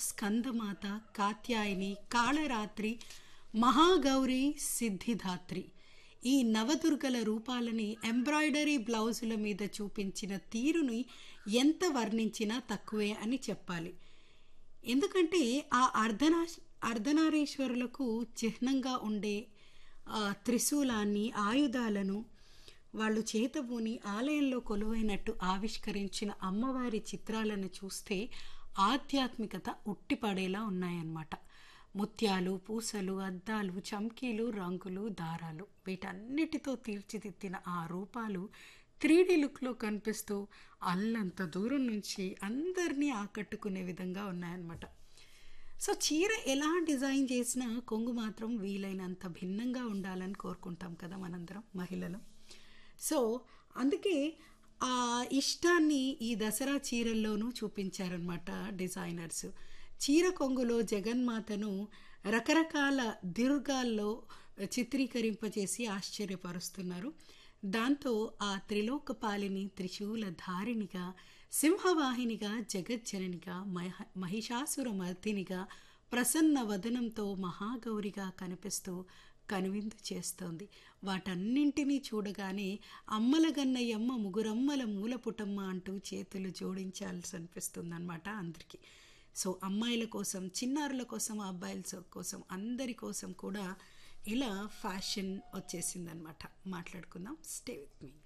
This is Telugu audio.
స్కందమాత కాత్యాయని కాళరాత్రి మహాగౌరి సిద్ధిదాత్రి ఈ నవదుర్గల రూపాలని ఎంబ్రాయిడరీ బ్లౌజుల మీద చూపించిన తీరుని ఎంత వర్ణించినా తక్కువే అని చెప్పాలి ఎందుకంటే ఆ అర్ధనా అర్ధనారీశ్వరులకు చిహ్నంగా ఉండే ఆ త్రిశూలాన్ని ఆయుధాలను వాళ్ళు చేతబూని ఆలయంలో కొలువైనట్టు ఆవిష్కరించిన అమ్మవారి చిత్రాలను చూస్తే ఆధ్యాత్మికత ఉట్టిపడేలా ఉన్నాయన్నమాట ముత్యాలు పూసలు అద్దాలు చమ్కీలు రంగులు దారాలు వీటన్నిటితో తీర్చిదిద్దిన ఆ రూపాలు త్రీడీ లుక్లో కనిపిస్తూ అల్లంత దూరం నుంచి అందరినీ ఆకట్టుకునే విధంగా ఉన్నాయన్నమాట సో చీర ఎలా డిజైన్ చేసినా కొంగు మాత్రం వీలైనంత భిన్నంగా ఉండాలని కోరుకుంటాం కదా మనందరం మహిళలు సో అందుకే ఆ ఇష్టాన్ని ఈ దసరా చీరల్లోనూ చూపించారనమాట డిజైనర్స్ చీర కొంగులో జగన్మాతను రకరకాల దీర్ఘాల్లో చిత్రీకరింపజేసి ఆశ్చర్యపరుస్తున్నారు దాంతో ఆ త్రిలోకపాలిని త్రిశూల ధారిణిగా సింహవాహినిగా జగజ్జననిగా మహ మహిషాసుర మర్దినిగా ప్రసన్న వదనంతో మహాగౌరిగా కనిపిస్తూ కనువిందు చేస్తోంది వాటన్నింటినీ చూడగానే అమ్మల గన్నయ్యమ్మ ముగురమ్మల మూలపుటమ్మ అంటూ చేతులు జోడించాల్సి అనిపిస్తుంది అనమాట అందరికీ సో అమ్మాయిల కోసం చిన్నారుల కోసం అబ్బాయిల కోసం అందరి కోసం కూడా ఇలా ఫ్యాషన్ వచ్చేసిందనమాట మాట్లాడుకుందాం స్టే విత్ మీ